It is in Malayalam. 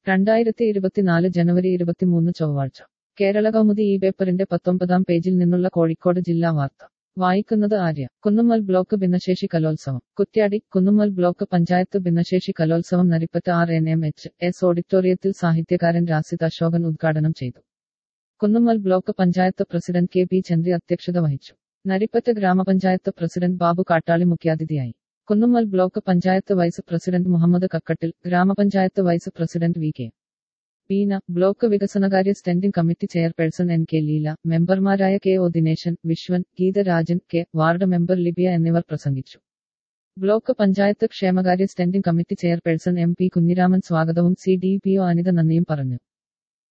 രണ്ടായിരത്തി ഇരുപത്തിനാല് ജനുവരി ഇരുപത്തിമൂന്ന് ചൊവ്വാഴ്ച കേരള കൗമുദി ഈ പേപ്പറിന്റെ പത്തൊമ്പതാം പേജിൽ നിന്നുള്ള കോഴിക്കോട് ജില്ലാ വാർത്ത വായിക്കുന്നത് ആര്യ കുന്നുമ്മൽ ബ്ലോക്ക് ഭിന്നശേഷി കലോത്സവം കുറ്റ്യാടി കുന്നുമ്മൽ ബ്ലോക്ക് പഞ്ചായത്ത് ഭിന്നശേഷി കലോത്സവം Naripatta R N M H S ഓഡിറ്റോറിയത്തിൽ സാഹിത്യകാരൻ രാസിത് അശോകൻ ഉദ്ഘാടനം ചെയ്തു Kunnummal block panchayat president K P Chandri അധ്യക്ഷത വഹിച്ചു നരിപ്പറ്റ ഗ്രാമപഞ്ചായത്ത് പ്രസിഡന്റ് ബാബു കാട്ടാളി മുഖ്യാതിഥിയായി Kunnummal block panchayat vice president Muhammad Kakkattil grama panchayat vice president V K Beena block വികസനകാര്യ standing committee chairperson N K Leela മെമ്പർമാരായ K O Dineshan Vishwan Geetharajan K ward member Libiya എന്നിവർ പ്രസംഗിച്ചു ബ്ലോക്ക് പഞ്ചായത്ത് ക്ഷേമകാര്യ standing committee chairperson M P Kunhiraman സ്വാഗതവും C D P O Anitha നന്ദിയും പറഞ്ഞു